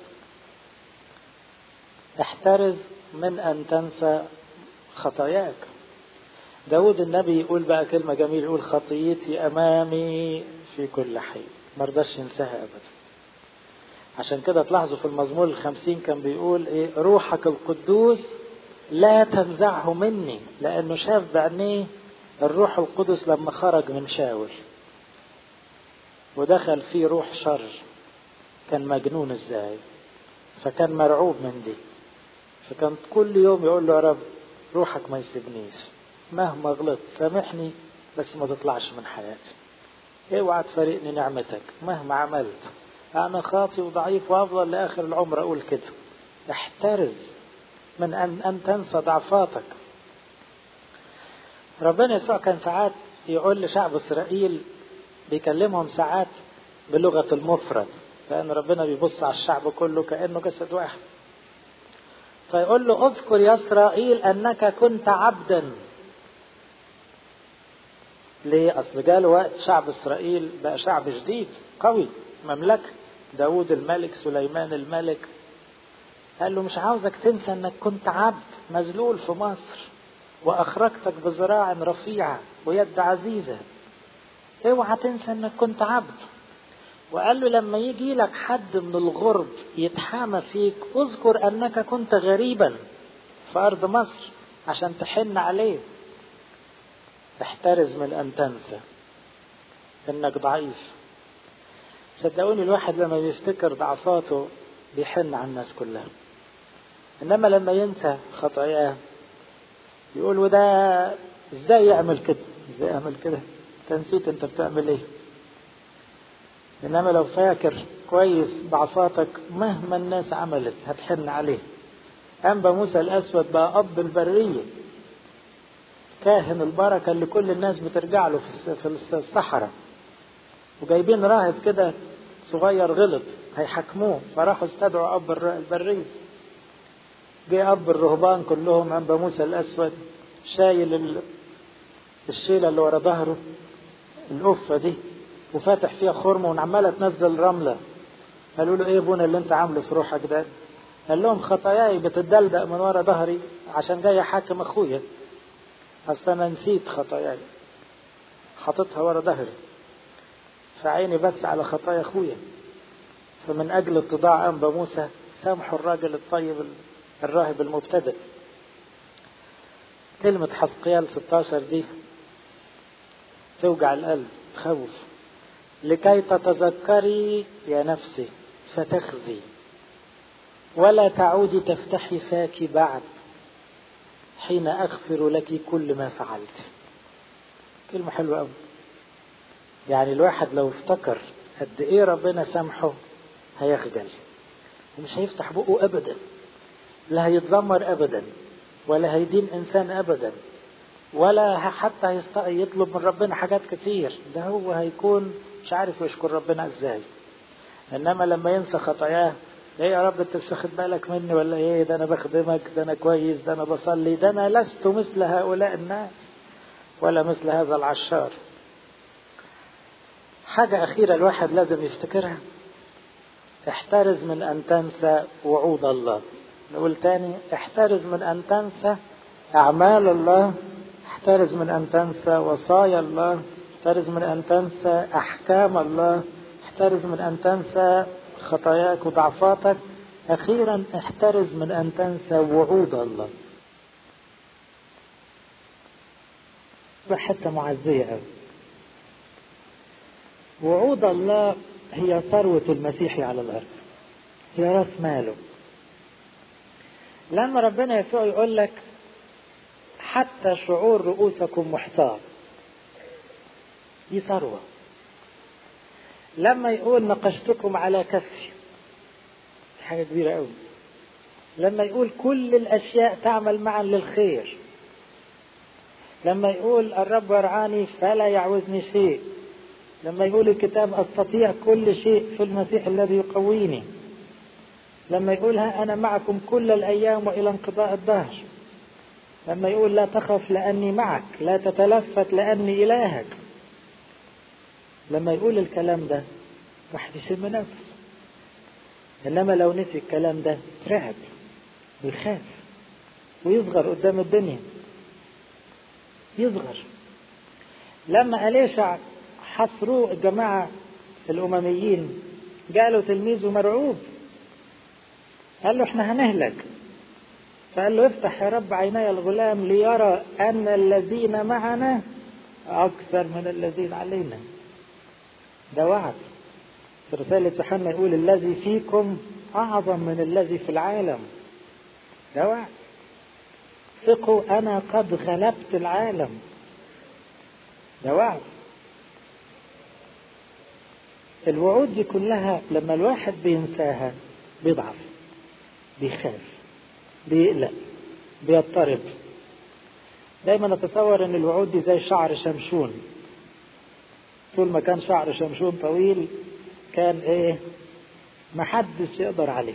احترز من أن تنسى خطاياك داود النبي يقول بقى كلمة جميلة يقول خطيتي أمامي في كل حين ما رضاش ينساها أبدا عشان كده تلاحظوا في المزمور الخمسين كان بيقول إيه روحك القدوس لا تنزعه مني لأنه شاف بعينيه الروح القدس لما خرج من شاول ودخل فيه روح شر كان مجنون ازاي فكان مرعوب من دي فكان كل يوم يقول له يا رب روحك ما يسيبنيش مهما غلطت سامحني بس ما تطلعش من حياتي اوعى تفارقني نعمتك مهما عملت انا خاطي وضعيف وافضل لاخر العمر اقول كده احترز من ان ان تنسى ضعفاتك ربنا يسوع كان ساعات يقول لشعب اسرائيل بيكلمهم ساعات بلغه المفرد لان ربنا بيبص على الشعب كله كانه جسد واحد فيقول له اذكر يا اسرائيل انك كنت عبدا ليه اصل جاله وقت شعب اسرائيل بقى شعب جديد قوي مملكه داود الملك سليمان الملك قال له مش عاوزك تنسى انك كنت عبد مذلول في مصر واخرجتك بذراع رفيعه ويد عزيزه اوعى تنسى انك كنت عبد وقال له لما يجي لك حد من الغرب يتحامى فيك اذكر انك كنت غريبا في ارض مصر عشان تحن عليه احترز من ان تنسى انك ضعيف صدقوني الواحد لما بيفتكر ضعفاته بيحن على الناس كلها انما لما ينسى خطاياه يقول وده ازاي يعمل كده ازاي يعمل كده انت نسيت انت بتعمل ايه انما لو فاكر كويس ضعفاتك مهما الناس عملت هتحن عليه انبا موسى الاسود بقى اب البريه كاهن البركه اللي كل الناس بترجع له في الصحراء وجايبين راهب كده صغير غلط هيحكموه فراحوا استدعوا اب البريه جه أب الرهبان كلهم أنبا موسى الأسود شايل الشيلة اللي ورا ظهره القفة دي وفاتح فيها خرم وعمالة تنزل رملة قالوا له ايه بونا اللي انت عامله في روحك ده قال لهم خطاياي بتدلدق من ورا ظهري عشان جاي احاكم اخويا اصل انا نسيت خطاياي حاططها ورا ظهري فعيني بس على خطايا اخويا فمن اجل اتضاع انبا موسى سامحوا الراجل الطيب الراهب المبتدئ كلمة حسقيال 16 دي توجع القلب تخوف لكي تتذكري يا نفسي فتخزي ولا تعودي تفتحي فاك بعد حين أغفر لك كل ما فعلت كلمة حلوة أوي يعني الواحد لو افتكر قد إيه ربنا سامحه هيخجل ومش هيفتح بقه أبدا لا هيتذمر أبدا ولا هيدين إنسان أبدا ولا حتى يطلب من ربنا حاجات كتير ده هو هيكون مش عارف يشكر ربنا ازاي انما لما ينسى خطاياه ايه يا رب انت مش واخد بالك مني ولا ايه ده انا بخدمك ده انا كويس ده انا بصلي ده انا لست مثل هؤلاء الناس ولا مثل هذا العشار حاجة أخيرة الواحد لازم يفتكرها احترز من أن تنسى وعود الله نقول تاني احترز من أن تنسى أعمال الله احترز من أن تنسى وصايا الله احترز من أن تنسى أحكام الله احترز من أن تنسى خطاياك وضعفاتك أخيرا احترز من أن تنسى وعود الله حتى معزية أوي وعود الله هي ثروة المسيح على الأرض هي رأس ماله لما ربنا يسوع يقول لك حتى شعور رؤوسكم محصاه دي ثروة لما يقول نقشتكم على كفي حاجة كبيرة قوي لما يقول كل الأشياء تعمل معا للخير لما يقول الرب يرعاني فلا يعوزني شيء لما يقول الكتاب أستطيع كل شيء في المسيح الذي يقويني لما يقول ها أنا معكم كل الأيام وإلى انقضاء الدهر لما يقول لا تخف لأني معك لا تتلفت لأني إلهك لما يقول الكلام ده واحد يشم نفسه إنما لو نسي الكلام ده رعب ويخاف ويصغر قدام الدنيا يصغر لما أليشع حصروه الجماعة الأمميين قالوا تلميذه مرعوب قال له احنا هنهلك فقال له افتح يا رب عيني الغلام ليرى أن الذين معنا أكثر من الذين علينا ده وعد في رسالة يوحنا يقول الذي فيكم أعظم من الذي في العالم ده وعد ثقوا أنا قد غلبت العالم ده وعد الوعود دي كلها لما الواحد بينساها بيضعف بيخاف بيقلق بيضطرب دايما اتصور ان الوعود دي زي شعر شمشون طول ما كان شعر شمشون طويل كان ايه محدش يقدر عليه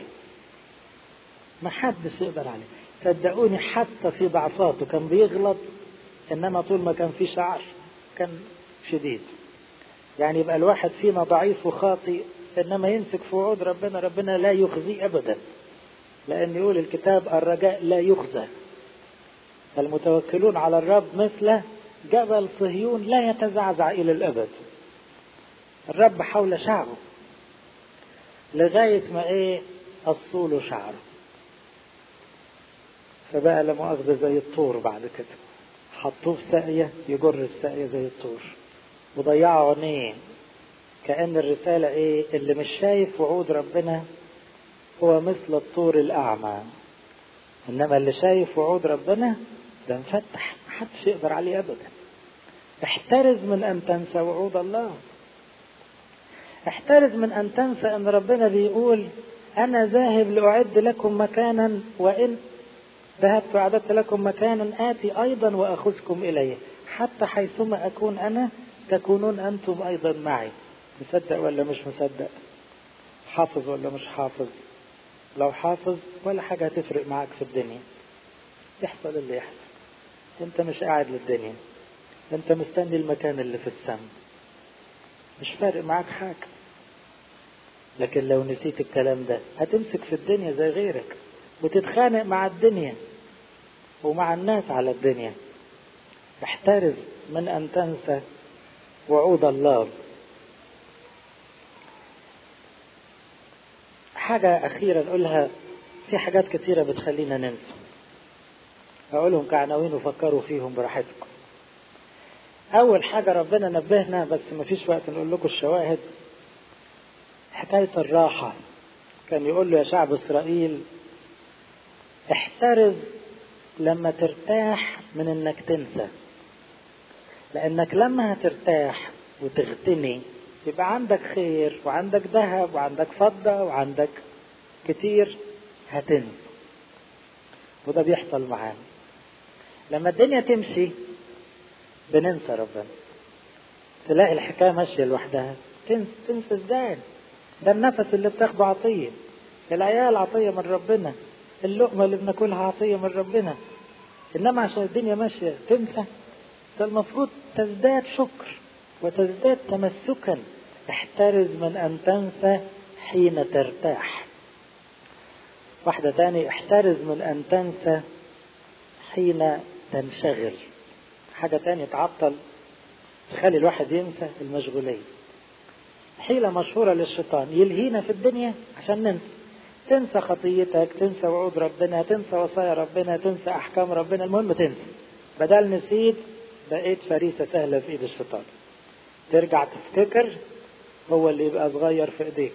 محدش يقدر عليه صدقوني حتى في ضعفاته كان بيغلط انما طول ما كان في شعر كان شديد يعني يبقى الواحد فينا ضعيف وخاطئ انما يمسك في وعود ربنا ربنا لا يخزي ابدا لان يقول الكتاب الرجاء لا يخزى المتوكلون على الرب مثل جبل صهيون لا يتزعزع الى الابد الرب حول شعبه لغايه ما ايه قصوا شعره فبقى لا مؤاخذه زي الطور بعد كده حطوه في ساقيه يجر الساقيه زي الطور وضيعوا عينيه كأن الرسالة إيه اللي مش شايف وعود ربنا هو مثل الطور الأعمى إنما اللي شايف وعود ربنا ده مفتح محدش يقدر عليه أبدا احترز من أن تنسى وعود الله احترز من أن تنسى أن ربنا بيقول أنا ذاهب لأعد لكم مكانا وإن ذهبت وأعددت لكم مكانا آتي أيضا وأخذكم إليه حتى حيثما أكون أنا تكونون أنتم أيضا معي مصدق ولا مش مصدق حافظ ولا مش حافظ لو حافظ ولا حاجة هتفرق معاك في الدنيا يحصل اللي يحصل انت مش قاعد للدنيا انت مستني المكان اللي في السماء مش فارق معاك حاجة لكن لو نسيت الكلام ده هتمسك في الدنيا زي غيرك وتتخانق مع الدنيا ومع الناس على الدنيا احترز من ان تنسى وعود الله حاجة أخيرة نقولها في حاجات كثيرة بتخلينا ننسى أقولهم كعناوين وفكروا فيهم براحتكم أول حاجة ربنا نبهنا بس مفيش وقت نقول لكم الشواهد حكاية الراحة كان يقول له يا شعب إسرائيل احترز لما ترتاح من انك تنسى لانك لما هترتاح وتغتني يبقى عندك خير وعندك ذهب وعندك فضة وعندك كتير هتنسى وده بيحصل معانا لما الدنيا تمشي بننسى ربنا تلاقي الحكاية ماشية لوحدها تنسى تنسى ازاي ده النفس اللي بتاخده عطية العيال عطية من ربنا اللقمة اللي بناكلها عطية من ربنا إنما عشان الدنيا ماشية تنسى ده المفروض تزداد شكر وتزداد تمسكا احترز من أن تنسى حين ترتاح واحدة تاني احترز من أن تنسى حين تنشغل حاجة تانية تعطل تخلي الواحد ينسى المشغولية حيلة مشهورة للشيطان يلهينا في الدنيا عشان ننسى تنسى خطيتك تنسى وعود ربنا تنسى وصايا ربنا تنسى أحكام ربنا المهم تنسى بدل نسيت بقيت فريسة سهلة في إيد الشيطان ترجع تفتكر هو اللي يبقى صغير في إيديك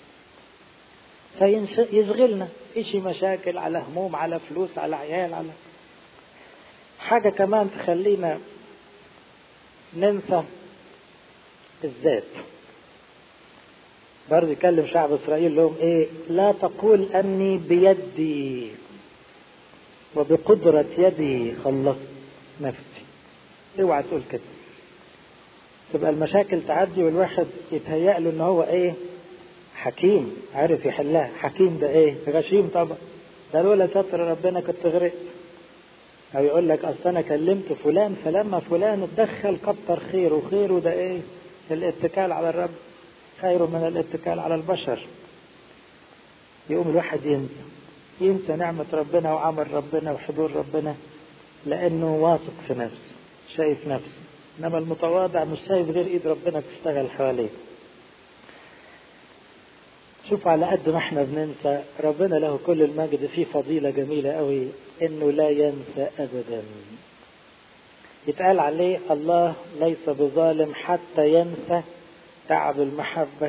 فيشغلنا إشي مشاكل على هموم على فلوس على عيال على حاجة كمان تخلينا ننسى الذات برضه يكلم شعب اسرائيل لهم ايه لا تقول اني بيدي وبقدرة يدي خلصت نفسي اوعى تقول كده تبقى المشاكل تعدي والواحد يتهيأ له ان هو ايه حكيم عارف يحلها حكيم ده ايه غشيم طبعا ده لولا ستر ربنا كنت غرقت او يقول لك اصل انا كلمت فلان فلما فلان اتدخل كتر خيره خيره ده ايه الاتكال على الرب خير من الاتكال على البشر يقوم الواحد ينسى ينسى نعمة ربنا وعمل ربنا وحضور ربنا لأنه واثق في نفسه شايف نفسه إنما المتواضع مش شايف غير إيد ربنا بتشتغل حواليه شوف على قد ما احنا بننسى ربنا له كل المجد فيه فضيلة جميلة قوي انه لا ينسى ابدا يتقال عليه الله ليس بظالم حتى ينسى تعب المحبة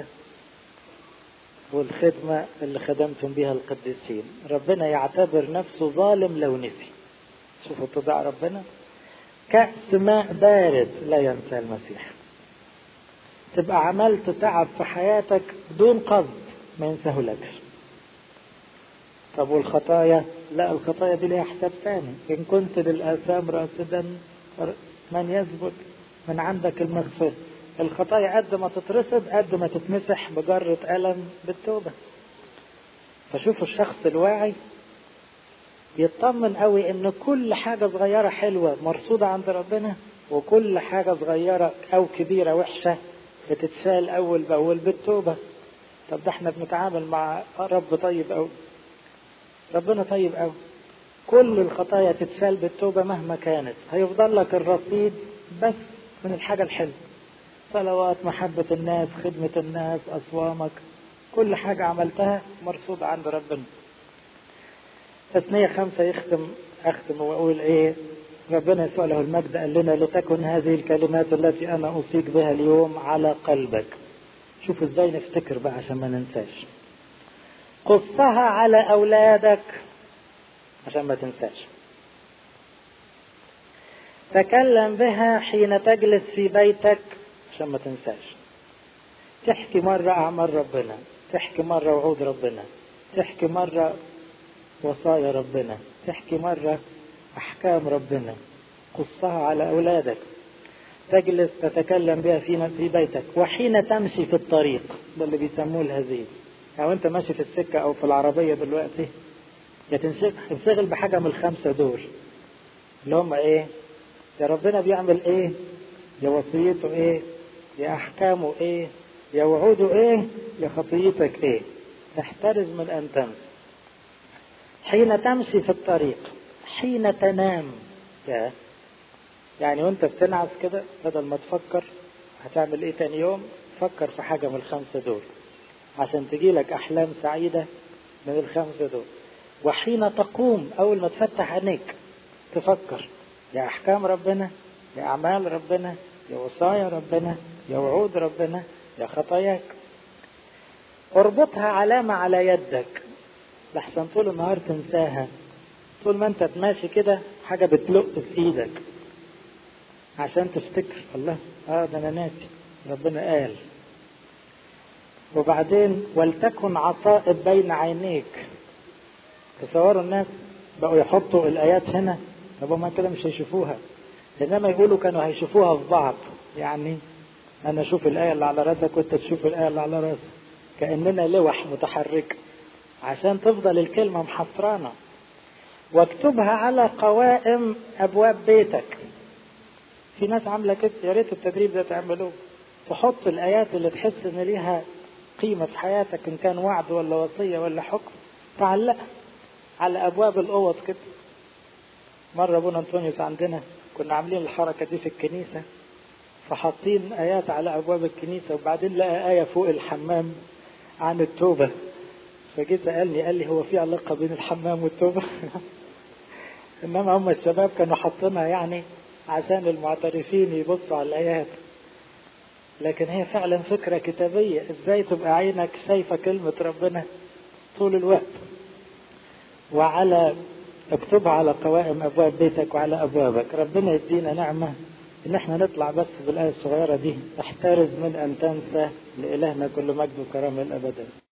والخدمة اللي خدمتم بها القديسين ربنا يعتبر نفسه ظالم لو نسي شوفوا اتضاع ربنا كأس ماء بارد لا ينسى المسيح تبقى عملت تعب في حياتك بدون قصد ما ينساهولكش طب والخطايا لا الخطايا دي ليها حساب ثاني إن كنت للآثام راصدا من يثبت من عندك المغفرة الخطايا قد ما تترصد قد ما تتمسح بجرة ألم بالتوبة فشوفوا الشخص الواعي يطمن قوي ان كل حاجة صغيرة حلوة مرصودة عند ربنا وكل حاجة صغيرة او كبيرة وحشة بتتشال اول باول بالتوبة طب ده احنا بنتعامل مع رب طيب قوي ربنا طيب قوي كل الخطايا تتشال بالتوبة مهما كانت هيفضل لك الرصيد بس من الحاجة الحلوة صلوات محبة الناس خدمة الناس أصوامك كل حاجة عملتها مرصودة عند ربنا تثنية خمسة يختم أختم وأقول إيه ربنا يسوع له المجد قال لنا لتكن هذه الكلمات التي أنا أوصيك بها اليوم على قلبك شوف إزاي نفتكر بقى عشان ما ننساش قصها على أولادك عشان ما تنساش تكلم بها حين تجلس في بيتك عشان ما تنساش تحكي مرة أعمال ربنا تحكي مرة وعود ربنا تحكي مرة وصايا ربنا تحكي مرة أحكام ربنا قصها على أولادك تجلس تتكلم بها في في بيتك وحين تمشي في الطريق ده اللي بيسموه الهزيز او انت ماشي في السكة او في العربية دلوقتي يا تنشغل بحاجة من الخمسة دول اللي هم ايه يا ربنا بيعمل ايه يا وصيته ايه يا احكامه ايه يا وعوده ايه يا خطيتك ايه احترز من ان تنسى حين تمشي في الطريق حين تنام يا يعني وانت بتنعس كده بدل ما تفكر هتعمل ايه تاني يوم فكر في حاجة من الخمسة دول عشان تجيلك احلام سعيدة من الخمسة دول وحين تقوم اول ما تفتح عينيك تفكر يا احكام ربنا يا اعمال ربنا يا وصايا ربنا يا وعود ربنا يا خطاياك اربطها علامة على يدك لحسن طول النهار تنساها طول ما انت ماشي كده حاجة بتلق في ايدك عشان تفتكر الله اه ده انا ناسي ربنا قال وبعدين ولتكن عصائب بين عينيك تصوروا الناس بقوا يحطوا الايات هنا طب ما كده مش هيشوفوها انما يقولوا كانوا هيشوفوها في بعض يعني انا اشوف الايه اللي على راسك وانت تشوف الايه اللي على راسك كاننا لوح متحركه عشان تفضل الكلمه محصرانه واكتبها على قوائم ابواب بيتك في ناس عامله كده يا ريت التدريب ده تعملوه تحط الايات اللي تحس ان ليها قيمه في حياتك ان كان وعد ولا وصيه ولا حكم تعلقها على ابواب الاوض كده مره ابونا انطونيوس عندنا كنا عاملين الحركه دي في الكنيسه فحاطين ايات على ابواب الكنيسه وبعدين لقى ايه فوق الحمام عن التوبه فجيت سالني قال لي هو في علاقه بين الحمام والتوبه انما هم الشباب كانوا حاطينها يعني عشان المعترفين يبصوا على الايات لكن هي فعلا فكره كتابيه ازاي تبقى عينك شايفه كلمه ربنا طول الوقت وعلى اكتبها على قوائم ابواب بيتك وعلى ابوابك ربنا يدينا نعمه ان احنا نطلع بس بالايه الصغيره دي احترز من ان تنسى لالهنا كل مجد وكرامه الابدا